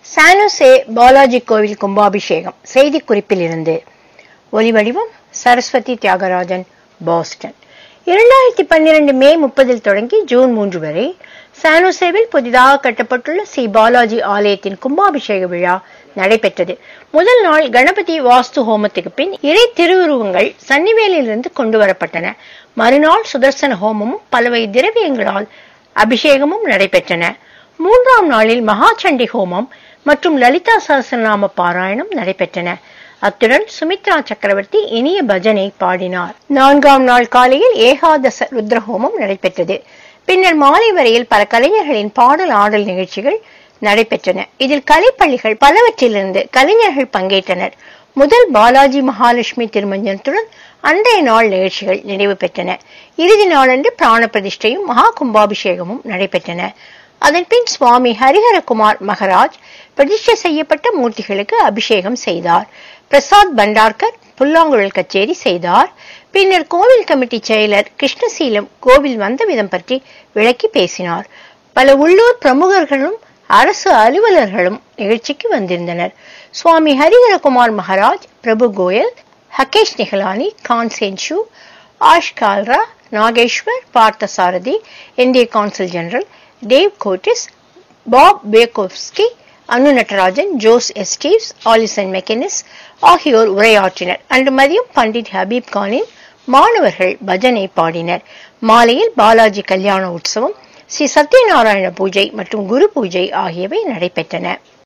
San Jose Balaji கோவில் கும்பாபிஷேகம் செய்திக்குறிப்பில் இருந்து ஒலிவடிவம் சரஸ்வதி தியாகராஜன் பாஸ்டன் இரண்டாயிரத்தி பன்னிரண்டு மே முப்பதில் தொடங்கி ஜூன் மூன்று வரை சானுசேவில் புதிதாக கட்டப்பட்டுள்ள ஸ்ரீ பாலாஜி ஆலயத்தின் கும்பாபிஷேக விழா நடைபெற்றது முதல் நாள் கணபதி வாஸ்து ஹோமத்துக்கு பின் இறை திருவுருவங்கள் சன்னிவேலிலிருந்து கொண்டு வரப்பட்டன மறுநாள் சுதர்சன ஹோமமும் பலவை திரவியங்களால் அபிஷேகமும் நடைபெற்றன மூன்றாம் நாளில் மகாச்சண்டி ஹோமம் மற்றும் லலிதா சஹஸ்ரநாம பாராயணம் நடைபெற்றன அத்துடன் சுமித்ரா சக்கரவர்த்தி இனிய பஜனை பாடினார் நான்காம் நாள் காலையில் ஏகாதச ருத்ரஹோமம் நடைபெற்றது பின்னர் மாலை வரையில் பல கலைஞர்களின் பாடல் ஆடல் நிகழ்ச்சிகள் நடைபெற்றன இதில் கலைப்பள்ளிகள் பலவற்றிலிருந்து கலைஞர்கள் பங்கேற்றனர் முதல் பாலாஜி மகாலட்சுமி திருமஞ்சனத்துடன் அன்றைய நாள் நிகழ்ச்சிகள் நிறைவு பெற்றன இறுதி நாளன்று பிராண பிரதிஷ்டையும் மகா கும்பாபிஷேகமும் நடைபெற்றன அதன்பின் சுவாமி ஹரிஹரகுமார் மகராஜ் பிரதிஷ்டை செய்யப்பட்ட மூர்த்திகளுக்கு அபிஷேகம் செய்தார் பிரசாத் பண்டார்கர் புல்லாங்குழல் கச்சேரி செய்தார் பின்னர் கோவில் கமிட்டி செயலர் கிருஷ்ணசீலம் கோவில் வந்த விதம் பற்றி விளக்கி பேசினார் பல உள்ளூர் பிரமுகர்களும் அரசு அலுவலர்களும் நிகழ்ச்சிக்கு வந்திருந்தனர் சுவாமி ஹரிஹரகுமார் மகராஜ் பிரபு கோயல் ஹகேஷ் நிகலானி கான்சேன் ஷூ ஆஷ் கால்ரா நாகேஸ்வர் பார்த்தசாரதி இந்திய consul general Dave Cottis Bob Bakowski Anu Natarajan Jose Esteves Alison McInnis ஆகியோர் உரையாற்றினர் அன்று மதியம் பண்டிட் ஹபீப் கானின் மாணவர்கள் பஜனை பாடினர் மாலையில் பாலாஜி கல்யாண உற்சவம் ஸ்ரீ சத்யநாராயண பூஜை மற்றும் குரு பூஜை ஆகியவை நடைபெற்றன